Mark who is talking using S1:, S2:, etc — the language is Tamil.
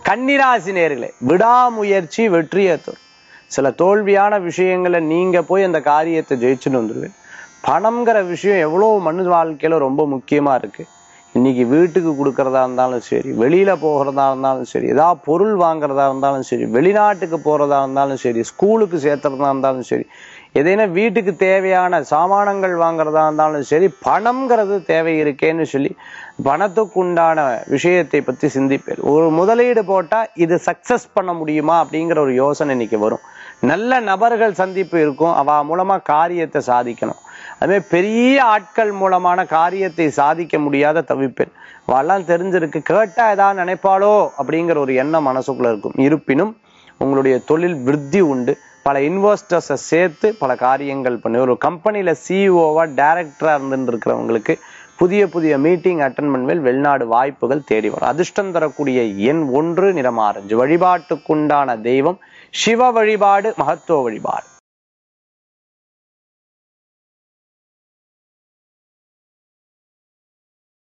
S1: கன்னிராசி நேர்களே விடாமுயற்சி வெற்றியை தரும் சில தோல்வியான விஷயங்களை நீங்க போய் அந்த காரியத்தை ஜெயிச்சுட்டு வந்துடுவேன் பணம்ங்கிற விஷயம் எவ்வளவு மனு வாழ்க்கையில ரொம்ப முக்கியமா இருக்கு இன்னைக்கு வீட்டுக்கு கொடுக்கறதா இருந்தாலும் சரி வெளியில போகிறதா இருந்தாலும் சரி ஏதாவது பொருள் வாங்குறதா இருந்தாலும் சரி வெளிநாட்டுக்கு போறதா இருந்தாலும் சரி ஸ்கூலுக்கு சேர்த்துறதா இருந்தாலும் சரி எதேனா வீட்டுக்கு தேவையான சாமானங்கள் வாங்குறதா இருந்தாலும் சரி பணம்ங்கிறது தேவை இருக்கேன்னு சொல்லி பணத்துக்கு உண்டான விஷயத்தை பத்தி சிந்திப்பேன் ஒரு முதலீடு போட்டா இது சக்சஸ் பண்ண முடியுமா அப்படிங்கிற ஒரு யோசனை இன்னைக்கு வரும் நல்ல நபர்கள் சந்திப்பு இருக்கும் அவ மூலமா காரியத்தை சாதிக்கணும் அதுமாதிரி பெரிய ஆட்கள் மூலமான காரியத்தை சாதிக்க முடியாத தவிப்பேன் அவெல்லாம் தெரிஞ்சிருக்கு கேட்டா ஏதாவது நினைப்பாளோ அப்படிங்கிற ஒரு எண்ணம் மனசுக்குள்ள இருக்கும் இருப்பினும் உங்களுடைய தொழில் விருத்தி உண்டு பல இன்வெஸ்டர்ஸை சேர்த்து பல காரியங்கள் பண்ணி ஒரு கம்பெனியில சிஇஓவா டைரக்டரா இருந்துட்டு இருக்கிறவங்களுக்கு புதிய புதிய மீட்டிங் அட்டன் பண்ணுவேல் வெளிநாடு வாய்ப்புகள் தேடி வரும் அதிர்ஷ்டம் தரக்கூடிய எண் ஒன்று நிறமாரஞ்சு வழிபாட்டுக்குண்டான தெய்வம் சிவ வழிபாடு மகத்துவ வழிபாடு